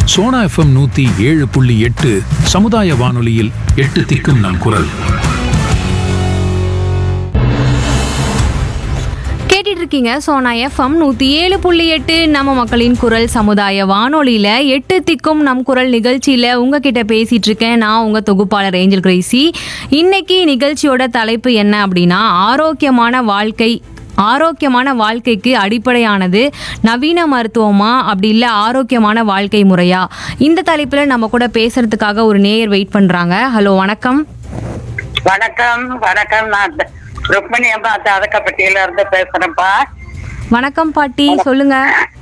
Sona FM நூத்தி ஏழு புள்ளி எட்டு சமுதாய வானொலியில் எட்டு திக்கும் நம் குரல் கேட்டுட்டு இருக்கீங்க சோனா எஃப்எம் நூற்றி ஏழு புள்ளி எட்டு நம்ம மக்களின் குரல் சமுதாய வானொலியில் எட்டு திக்கும் நம் குரல் நிகழ்ச்சியில் உங்ககிட்ட பேசிட்டு இருக்கேன் நான் உங்கள் தொகுப்பாளர் ஏஞ்சல் கிரேசி இன்னைக்கு நிகழ்ச்சியோட தலைப்பு என்ன அப்படின்னா ஆரோக்கியமான வாழ்க்கை ஆரோக்கியமான வாழ்க்கைக்கு அடிப்படையானது நவீன மருத்துவமா அப்படி இல்லை ஆரோக்கியமான வாழ்க்கை முறையா இந்த தலைப்பில் நம்ம கூட பேசுறதுக்காக ஒரு நேயர் வெயிட் பண்ணுறாங்க ஹலோ வணக்கம் வணக்கம் வணக்கம் நான் த- ருக்மிணி அம்மா தாதக்கப்பட்டியில இருந்து பேசுறேன்ப்பா வணக்கம் பாட்டி சொல்லுங்க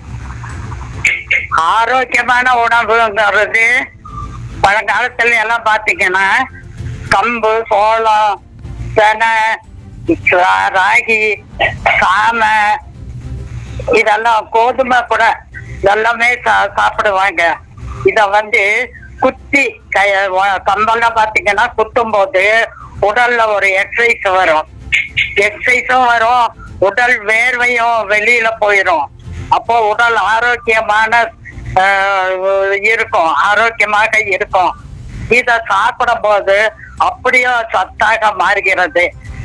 ஆரோக்கியமான உணவுங்கிறது பழங்காலத்துல எல்லாம் பாத்தீங்கன்னா கம்பு சோளம் தெனை ரா- ராகி சாமை இதெல்லாம் கோதுமை கூட எல்லாமே சா- சாப்பிடுவாங்க இத வந்து குத்தி க- வ- கம்பெல்லாம் பாத்தீங்கன்னா குத்தும் போது உடல்ல ஒரு எக்ஸசைஸ் வரும் எக்ஸசைஸும் வரும் உடல் வேர்வையும் வெளியில போயிடும் அப்போ உடல் ஆரோக்கியமான ஆஹ், இருக்கும் ஆரோக்கியமாக இருக்கும் இத சாப்பிடும் போது அப்படியே சத்தாக மாறுகிறது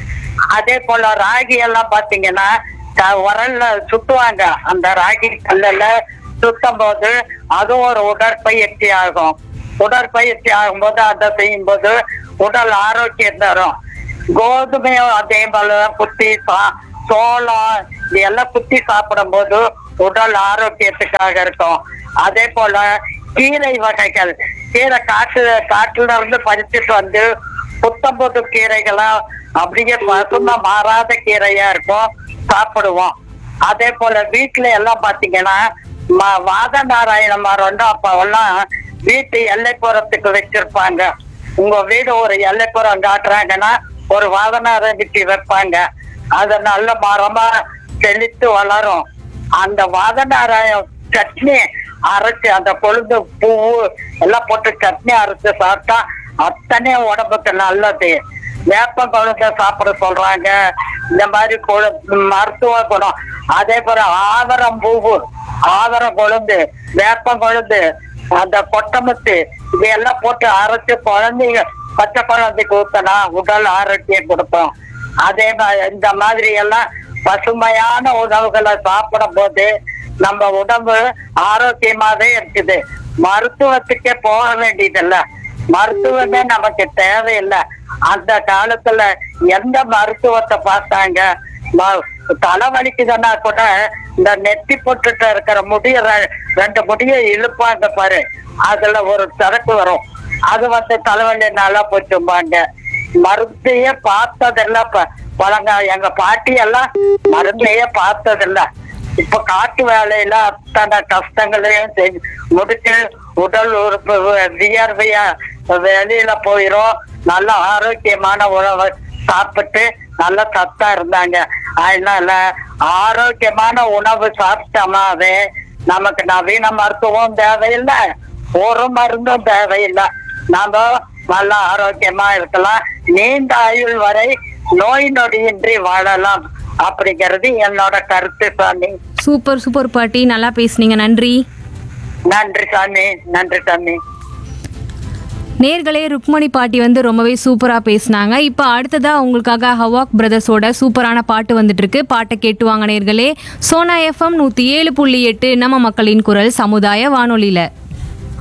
அதே போல ராகி எல்லாம் பாத்தீங்கன்னா க- உரல்ல சுத்துவாங்க அந்த ராகி கல்லுல சுத்தும் போது அது ஒரு உடற்பயிற்சி ஆகும் உடற்பயிற்சி ஆகும்போது அதை செய்யும் போது உடல் ஆரோக்கியம் தரும் கோதுமையும் அதே போலதான் குத்தி சா- சோளம் இது எல்லாம் குத்தி சாப்பிடும் போது உடல் ஆரோக்கியத்துக்காக இருக்கும் அதே போல கீரை வகைகள் கீரை காட்டு காட்டுல இருந்து பறிச்சுட்டு வந்து புத்தம்புது கீரைகளா அப்படியே பசுமை மாறாத கீரையா இருக்கும் சாப்பிடுவோம் அதே போல வீட்டுல எல்லாம் பாத்தீங்கன்னா ம- வாத நாராயண மரம் அப்பெல்லாம் வீட்டு எல்லைப்புறத்துக்கு வச்சிருப்பாங்க உங்க வீடு ஒரு எல்லைப்புறம் காட்டுறாங்கன்னா ஒரு வாதநாரஞ்சி வைப்பாங்க அது நல்ல மரமா செழித்து வளரும் அந்த வாதநாராயண சட்னி அரைச்சு அந்த கொழுந்து பூ எல்லாம் போட்டு சட்னி அரைச்சு சாப்பிட்டா அத்தனை உடம்புக்கு நல்லது வேப்ப கொழுந்த சாப்பிட சொல்றாங்க இந்த மாதிரி கொழு மருத்துவ குணம் அதே போல ஆவரம் பூவு ஆவரம் கொழுந்து வேப்பம் கொழுந்து அந்த கொட்டமுத்து இதையெல்லாம் போட்டு அரைச்சு குழந்தைங்க பச்சை குழந்தைக்கு ஊத்தினா உடல் ஆரோக்கியம் கொடுக்கும் அதே மாதிரி இந்த மாதிரி எல்லாம் பசுமையான உணவுகளை சாப்பிடும் போது நம்ம உடம்பு ஆரோக்கியமாவே இருக்குது மருத்துவத்துக்கே போக வேண்டியதில்ல மருத்துவமே நமக்கு தேவையில்லை அந்த காலத்துல எந்த மருத்துவத்தை பார்த்தாங்க ம- தலைவலிக்குதுன்னா கூட இந்த நெத்தி பொட்டுட்டு இருக்கிற முடிய ரெ- ரெண்டு முடிய இழுப்பாங்க பாரு அதுல ஒரு சரக்கு வரும் அது வந்து தலைவலி நல்லா போச்சும்பாங்க மருந்தையே பார்த்ததில்ல ப- பழங்க எங்க பாட்டி எல்லாம் மருந்தையே பார்த்ததில்ல இப்ப காட்டு வேலையில அத்தனை கஷ்டங்களையும் செஞ்சு முடிச்சு உடல் உறுப்பு வி- வியர்வையா வெளியில போயிரும் நல்ல ஆரோக்கியமான உணவை சாப்பிட்டு நல்ல சத்தா இருந்தாங்க அதனால ஆரோக்கியமான உணவு சாப்பிட்டோமாவே நமக்கு நவீன மருத்துவம் தேவையில்லை ஒரு மருந்தும் தேவையில்லை நாம நல்ல ஆரோக்கியமா இருக்கலாம் நீண்ட ஆயுள் வரை நோய் நொடியின்றி வாழலாம் அப்படிங்கிறது என்னோட கருத்து சாமி சூப்பர் சூப்பர் பாட்டி நல்லா பேசுனீங்க நன்றி நன்றி சாமி நன்றி சாமி நேர்களே ருக்மணி பாட்டி வந்து ரொம்பவே சூப்பரா பேசுனாங்க இப்போ அடுத்ததா உங்களுக்காக ஹவாக் பிரதர்ஸோட சூப்பரான பாட்டு வந்துட்டு இருக்கு பாட்டை கேட்டு வாங்க நேர்களே சோனா எஃப்எம் நூத்தி ஏழு புள்ளி எட்டு நம்ம மக்களின் குரல் சமுதாய வானொலியில